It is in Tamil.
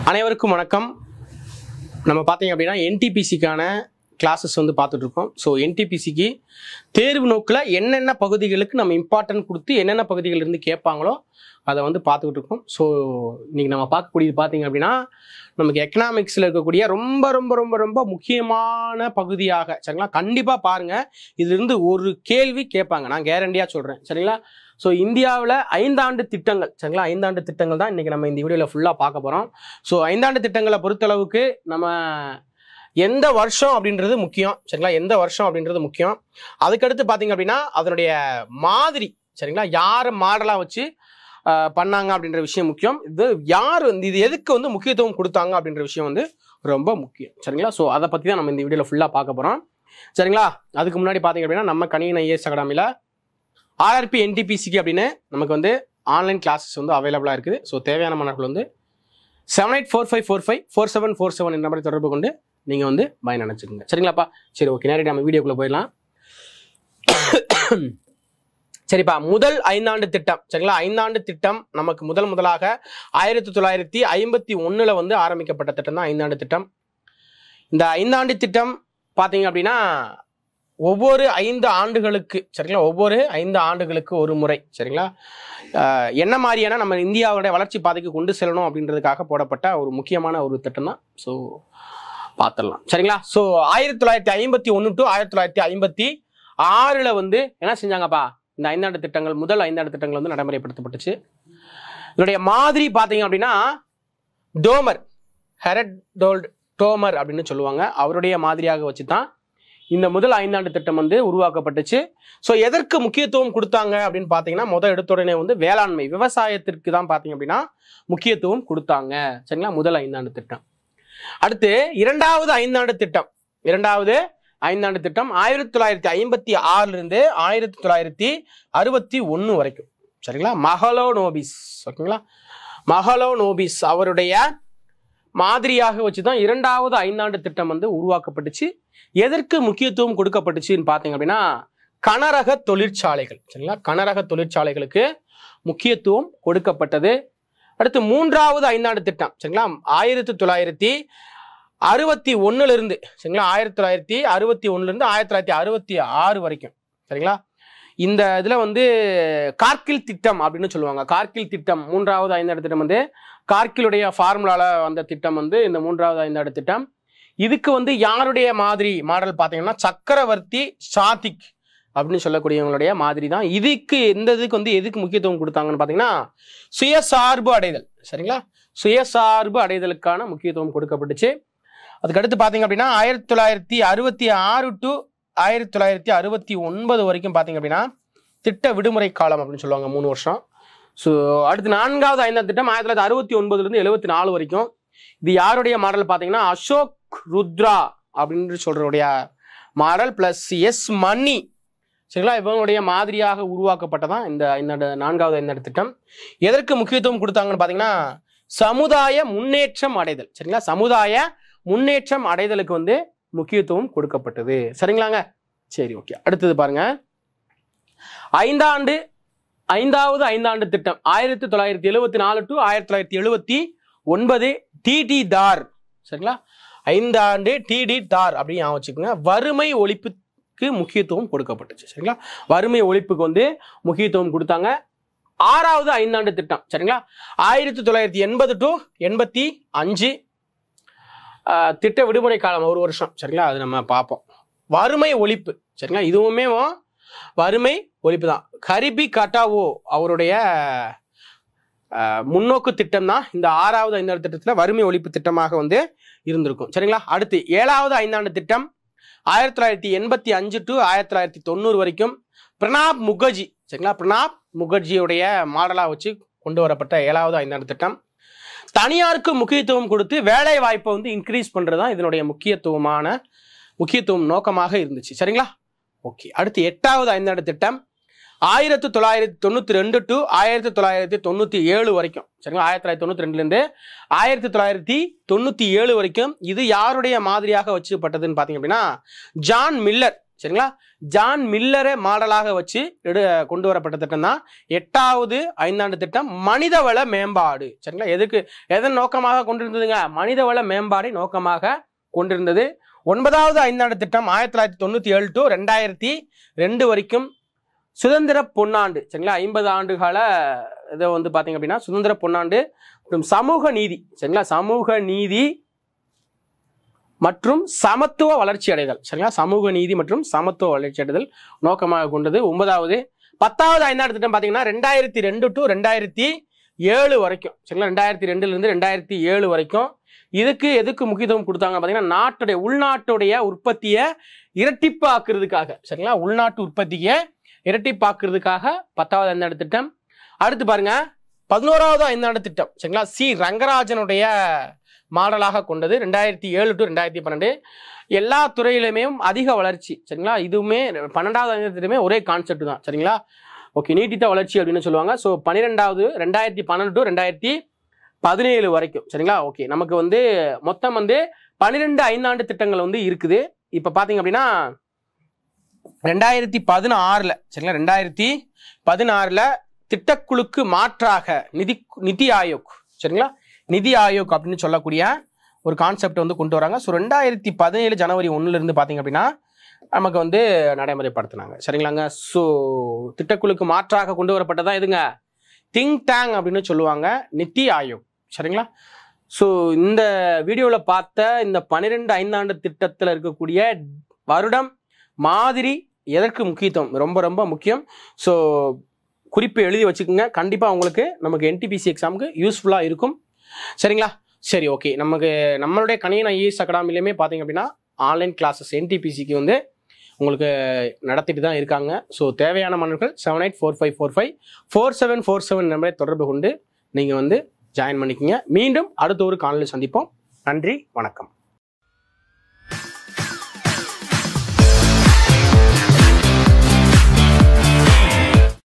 அனைவருக்கும் வணக்கம் நம்ம பார்த்தீங்க அப்படின்னா என்டிபிசிக்கான கிளாஸஸ் வந்து பார்த்துட்டு இருக்கோம் ஸோ என்டிபிசிக்கு தேர்வு நோக்கில் என்னென்ன பகுதிகளுக்கு நம்ம இம்பார்ட்டன்ட் கொடுத்து என்னென்ன பகுதிகள் இருந்து கேட்பாங்களோ அதை வந்து பார்த்துக்கிட்டு இருக்கோம் ஸோ இன்னைக்கு நம்ம பார்க்கக்கூடியது பார்த்தீங்க அப்படின்னா நமக்கு எக்கனாமிக்ஸில் இருக்கக்கூடிய ரொம்ப ரொம்ப ரொம்ப ரொம்ப முக்கியமான பகுதியாக சரிங்களா கண்டிப்பாக பாருங்கள் இதுலேருந்து ஒரு கேள்வி கேட்பாங்க நான் கேரண்டியாக சொல்கிறேன் சரிங்களா ஸோ இந்தியாவில் ஐந்தாண்டு திட்டங்கள் சரிங்களா ஐந்தாண்டு திட்டங்கள் தான் இன்றைக்கி நம்ம இந்த வீடியோவில் ஃபுல்லாக பார்க்க போகிறோம் ஸோ ஐந்தாண்டு திட்டங்களை பொறுத்தளவுக்கு நம்ம எந்த வருஷம் அப்படின்றது முக்கியம் சரிங்களா எந்த வருஷம் அப்படின்றது முக்கியம் அதுக்கடுத்து பார்த்தீங்க அப்படின்னா அதனுடைய மாதிரி சரிங்களா யார் மாடலாக வச்சு ஆஹ், பண்ணாங்க அப்படின்ற விஷயம் முக்கியம் இது யார் வந்து இது எதுக்கு வந்து முக்கியத்துவம் கொடுத்தாங்க அப்படின்ற விஷயம் வந்து ரொம்ப முக்கியம் சரிங்களா ஸோ அதை பற்றி தான் நம்ம இந்த வீடியோவில் ஃபுல்லாக பார்க்க போகிறோம் சரிங்களா அதுக்கு முன்னாடி பார்த்தீங்க அப்படின்னா நம்ம கணினி ஐஏஎஸ் அகாடமியில் ஆர்ஆர்பி என்டிபிசிக்கு அப்படின்னு நமக்கு வந்து ஆன்லைன் கிளாஸஸ் வந்து அவைலபிளாக இருக்குது ஸோ தேவையான மாணவர்கள் வந்து seven eight four five four five four seven four seven இந்த நம்பரை தொடர்பு கொண்டு நீங்கள் வந்து பயன் நினச்சிக்கோங்க சரிங்களாப்பா சரி ஓகே நேரடி நம்ம வீடியோக்குள்ளே போயிடலாம் சரிப்பா முதல் ஐந்தாண்டு திட்டம் சரிங்களா ஐந்தாண்டு திட்டம் நமக்கு முதல் முதலாக ஆயிரத்தி தொள்ளாயிரத்தி ஐம்பத்தி ஒன்றில் வந்து ஆரம்பிக்கப்பட்ட திட்டம் தான் ஐந்தாண்டு திட்டம் இந்த ஐந்தாண்டு திட்டம் பார்த்தீங்க அப்படின்னா ஒவ்வொரு ஐந்து ஆண்டுகளுக்கு சரிங்களா ஒவ்வொரு ஐந்து ஆண்டுகளுக்கு ஒரு முறை சரிங்களா ஆஹ் என்ன மாதிரியான நம்ம இந்தியாவுடைய வளர்ச்சி பாதைக்கு கொண்டு செல்லணும் அப்படின்றதுக்காக போடப்பட்ட ஒரு முக்கியமான ஒரு திட்டம் தான் ஸோ பார்த்துடலாம் சரிங்களா ஸோ ஆயிரத்தி தொள்ளாயிரத்தி ஐம்பத்தி ஒன்று டு ஆயிரத்தி தொள்ளாயிரத்தி ஐம்பத்தி ஆறில் வந்து என்ன செஞ்சாங்கப்பா இந்த ஐந்தாண்டு திட்டங்கள் முதல் ஐந்தாண்டு திட்டங்கள் வந்து நடைமுறைப்படுத்தப்பட்டுச்சு இதனுடைய மாதிரி பார்த்தீங்க அப்படின்னா டோமர் ஹெரட் டோல்ட் டோமர் அப்படின்னு சொல்லுவாங்க அவருடைய மாதிரியாக வச்சு தான் இந்த முதல் ஐந்தாண்டு திட்டம் வந்து உருவாக்கப்பட்டுச்சு ஸோ எதற்கு முக்கியத்துவம் கொடுத்தாங்க அப்படின்னு பார்த்தீங்கன்னா முதல் எடுத்த உடனே வந்து வேளாண்மை விவசாயத்திற்கு தான் பார்த்தீங்க அப்படின்னா முக்கியத்துவம் கொடுத்தாங்க சரிங்களா முதல் ஐந்தாண்டு திட்டம் அடுத்து இரண்டாவது ஐந்தாண்டு திட்டம் இரண்டாவது ஐந்தாண்டு திட்டம் ஆயிரத்தி தொள்ளாயிரத்தி ஐம்பத்தி ஆறிலிருந்து ஆயிரத்தி தொள்ளாயிரத்தி அறுபத்தி ஒன்று வரைக்கும் சரிங்களா மஹலோ நோபிஸ் ஓகேங்களா மஹலோ நோபிஸ் அவருடைய மாதிரியாக வச்சு தான் இரண்டாவது ஐந்தாண்டு திட்டம் வந்து உருவாக்கப்பட்டுச்சு எதற்கு முக்கியத்துவம் கொடுக்கப்பட்டுச்சுன்னு பார்த்தீங்க அப்படின்னா கனரக தொழிற்சாலைகள் சரிங்களா கனரக தொழிற்சாலைகளுக்கு முக்கியத்துவம் கொடுக்கப்பட்டது அடுத்து மூன்றாவது ஐந்தாண்டு திட்டம் சரிங்களா ஆயிரத்தி தொள்ளாயிரத்தி அறுபத்தி ஒன்னுலேருந்து சரிங்களா ஆயிரத்தி தொள்ளாயிரத்தி அறுபத்தி ஒன்னுலேருந்து ஆயிரத்தி தொள்ளாயிரத்தி அறுபத்தி ஆறு வரைக்கும் சரிங்களா இந்த இதில் வந்து கார்கில் திட்டம் அப்படின்னு சொல்லுவாங்க கார்கில் திட்டம் மூன்றாவது ஐந்தாண்டு திட்டம் வந்து கார்கிலுடைய ஃபார்முலாவில் வந்த திட்டம் வந்து இந்த மூன்றாவது ஐந்தாண்டு திட்டம் இதுக்கு வந்து யாருடைய மாதிரி மாடல் பார்த்தீங்கன்னா சக்கரவர்த்தி சாதிக் அப்படின்னு சொல்லக்கூடியவங்களுடைய மாதிரி தான் இதுக்கு இந்த இதுக்கு வந்து எதுக்கு முக்கியத்துவம் கொடுத்தாங்கன்னு பார்த்தீங்கன்னா சுயசார்பு அடைதல் சரிங்களா சுயசார்பு அடைதலுக்கான முக்கியத்துவம் கொடுக்கப்பட்டுச்சு அதுக்கடுத்து பார்த்தீங்க அப்படின்னா ஆயிரத்தி தொள்ளாயிரத்தி அறுபத்தி ஆறு டு ஆயிரத்தி தொள்ளாயிரத்தி அறுபத்தி ஒன்பது வரைக்கும் பார்த்தீங்க அப்படின்னா திட்ட விடுமுறை காலம் அப்படின்னு சொல்லுவாங்க மூணு வருஷம் ஸோ அடுத்து நான்காவது ஐந்தாம் திட்டம் ஆயிரத்தி தொள்ளாயிரத்தி அறுபத்தி ஒன்பதுலேருந்து எழுபத்தி நாலு வரைக்கும் இது யாருடைய மாடல் பார்த்தீங்கன்னா அசோக் ருத்ரா அப்படின்னு சொல்றவருடைய மாடல் ப்ளஸ் எஸ் மணி சரிங்களா இவங்களுடைய மாதிரியாக உருவாக்கப்பட்டதான் இந்த இந்த நான்காவது ஐந்தாண்டு திட்டம் எதற்கு முக்கியத்துவம் கொடுத்தாங்கன்னு பார்த்தீங்கன்னா சமுதாய முன்னேற்றம் அடைதல் சரிங்களா சமுதாய முன்னேற்றம் அடைதலுக்கு வந்து முக்கியத்துவம் கொடுக்கப்பட்டது சரிங்களாங்க சரி ஓகே அடுத்தது பாருங்க ஐந்தாண்டு ஐந்தாவது ஐந்தாண்டு திட்டம் ஆயிரத்தி தொள்ளாயிரத்தி எழுபத்தி நாலு டு ஆயிரத்தி தொள்ளாயிரத்தி எழுபத்தி ஒன்பது டிடி தார் சரிங்களா ஐந்தாண்டு டிடி தார் அப்படின்னு ஞாபகம் வச்சுக்கோங்க வறுமை ஒழிப்புக்கு முக்கியத்துவம் கொடுக்கப்பட்டுச்சு சரிங்களா வறுமை ஒழிப்புக்கு வந்து முக்கியத்துவம் கொடுத்தாங்க ஆறாவது ஐந்தாண்டு திட்டம் சரிங்களா ஆயிரத்தி தொள்ளாயிரத்தி எண்பது டு எண்பத்தி அஞ்சு ஆஹ், திட்ட விடுமுறை காலம் ஒரு வருஷம் சரிங்களா அது நம்ம பார்ப்போம் வறுமை ஒழிப்பு சரிங்களா இதுவுமே வறுமை ஒழிப்பு தான் கரிபி கட்டாவோ அவருடைய ஆஹ், முன்னோக்கு திட்டம் தான் இந்த ஆறாவது ஐந்தாண்டு திட்டத்தில் வறுமை ஒழிப்பு திட்டமாக வந்து இருந்திருக்கும் சரிங்களா அடுத்து ஏழாவது ஐந்தாண்டு திட்டம் ஆயிரத்தி தொள்ளாயிரத்தி எண்பத்தி அஞ்சு டு ஆயிரத்தி தொள்ளாயிரத்தி தொண்ணூறு வரைக்கும் பிரணாப் முகர்ஜி சரிங்களா பிரணாப் முகர்ஜியுடைய மாடலாக வச்சு கொண்டு வரப்பட்ட ஏழாவது ஐந்தாண்டு திட்டம் தனியாருக்கு முக்கியத்துவம் கொடுத்து வேலை வாய்ப்பை வந்து இன்க்ரீஸ் பண்ணுறது தான் இதனுடைய முக்கியத்துவமான முக்கியத்துவம் நோக்கமாக இருந்துச்சு சரிங்களா ஓகே அடுத்து எட்டாவது ஐந்தாண்டு திட்டம் ஆயிரத்தி தொள்ளாயிரத்தி தொண்ணூற்றி ரெண்டு டு ஆயிரத்தி தொள்ளாயிரத்தி தொண்ணூற்றி ஏழு வரைக்கும் சரிங்களா ஆயிரத்தி தொள்ளாயிரத்தி தொண்ணூற்றி ரெண்டுலேருந்து ஆயிரத்தி தொள்ளாயிரத்தி தொண்ணூற்றி ஏழு வரைக்கும் இது யாருடைய மாதிரியாக வச்சுப்பட்டதுன்னு பார்த்தீங்க அப்படின்னா ஜான் மில்லர் சரிங்களா ஜான் மில்லரை மாடலாக வச்சு எடு கொண்டு வரப்பட்ட திட்டம் தான் எட்டாவது ஐந்தாண்டு திட்டம் மனிதவள மேம்பாடு சரிங்களா எதுக்கு எதன் நோக்கமாக கொண்டிருந்ததுங்க மனிதவள மேம்பாடை நோக்கமாக கொண்டிருந்தது ஒன்பதாவது ஐந்தாண்டு திட்டம் ஆயிரத்தி தொள்ளாயிரத்தி தொண்ணூற்றி ஏழு டு ரெண்டாயிரத்தி ரெண்டு வரைக்கும் சுதந்திர பொன்னாண்டு சரிங்களா ஐம்பது ஆண்டு கால இதை வந்து பார்த்தீங்க அப்படின்னா சுதந்திர பொன்னாண்டு மற்றும் சமூக நீதி சரிங்களா சமூக நீதி மற்றும் சமத்துவ வளர்ச்சி அடைதல் சரிங்களா சமூக நீதி மற்றும் சமத்துவ வளர்ச்சி அடைதல் நோக்கமாக கொண்டது ஒன்பதாவது பத்தாவது ஐந்தாண்டு திட்டம் பார்த்தீங்கன்னா ரெண்டாயிரத்தி ரெண்டு டு ரெண்டாயிரத்தி ஏழு வரைக்கும் சரிங்களா ரெண்டாயிரத்தி ரெண்டுலேருந்து ரெண்டாயிரத்தி ஏழு வரைக்கும் இதுக்கு எதுக்கு முக்கியத்துவம் கொடுத்தாங்க பார்த்தீங்கன்னா நாட்டுடைய உள்நாட்டுடைய உற்பத்தியை இரட்டிப்பாக்குறதுக்காக சரிங்களா உள்நாட்டு உற்பத்தியை இரட்டிப்பாக்குறதுக்காக பத்தாவது ஐந்தாண்டு திட்டம் அடுத்து பாருங்க பதினோராவது ஐந்தாண்டு திட்டம் சரிங்களா சி ரங்கராஜனுடைய மாடலாக கொண்டது ரெண்டாயிரத்தி ஏழு டு ரெண்டாயிரத்தி பன்னெண்டு எல்லா துறையிலுமே அதிக வளர்ச்சி சரிங்களா இதுவுமே பன்னெண்டாவது ஐந்தாண்டு திட்டமே ஒரே கான்செப்ட் தான் சரிங்களா ஓகே நீட்டித்த வளர்ச்சி அப்படின்னு சொல்லுவாங்க ஸோ பன்னிரெண்டாவது ரெண்டாயிரத்தி பன்னெண்டு டு ரெண்டாயிரத்தி பதினேழு வரைக்கும் சரிங்களா ஓகே நமக்கு வந்து மொத்தம் வந்து பன்னிரெண்டு ஐந்தாண்டு திட்டங்கள் வந்து இருக்குது இப்போ பார்த்தீங்க அப்படின்னா ரெண்டாயிரத்தி பதினாறில் சரிங்களா ரெண்டாயிரத்தி பதினாறில் திட்டக்குழுக்கு மாற்றாக நிதி நிதி ஆயோக் சரிங்களா நிதி ஆயோக் அப்படின்னு சொல்லக்கூடிய ஒரு கான்செப்ட் வந்து கொண்டு வராங்க ஸோ ரெண்டாயிரத்தி பதினேழு ஜனவரி ஒன்றுலேருந்து பார்த்தீங்க அப்படின்னா நமக்கு வந்து நடைமுறைப்படுத்தினாங்க சரிங்களாங்க ஸோ திட்டக்குழுக்கு மாற்றாக கொண்டு வரப்பட்டதா எதுங்க திங்க் டேங் அப்படின்னு சொல்லுவாங்க நிதி ஆயோக் சரிங்களா ஸோ இந்த வீடியோவில் பார்த்த இந்த பன்னிரெண்டு ஐந்தாண்டு திட்டத்தில் இருக்கக்கூடிய வருடம் மாதிரி எதற்கு முக்கியத்துவம் ரொம்ப ரொம்ப முக்கியம் ஸோ குறிப்பு எழுதி வச்சுக்கோங்க கண்டிப்பாக உங்களுக்கு நமக்கு என்டிபிசி எக்ஸாமுக்கு யூஸ்ஃபுல்லாக இருக்கும் சரிங்களா சரி ஓகே நமக்கு நம்மளுடைய கணியன் ஐஏஎஸ் அகாடமிலையுமே பார்த்தீங்க அப்படின்னா ஆன்லைன் கிளாஸஸ் என்டிபிசிக்கு வந்து உங்களுக்கு நடத்திட்டு தான் இருக்காங்க ஸோ தேவையான மாணவர்கள் seven eight four five four five four seven four seven நம்பரை தொடர்பு கொண்டு நீங்கள் வந்து ஜாயின் பண்ணிக்கங்க மீண்டும் அடுத்த ஒரு காணொலி சந்திப்போம் நன்றி வணக்கம்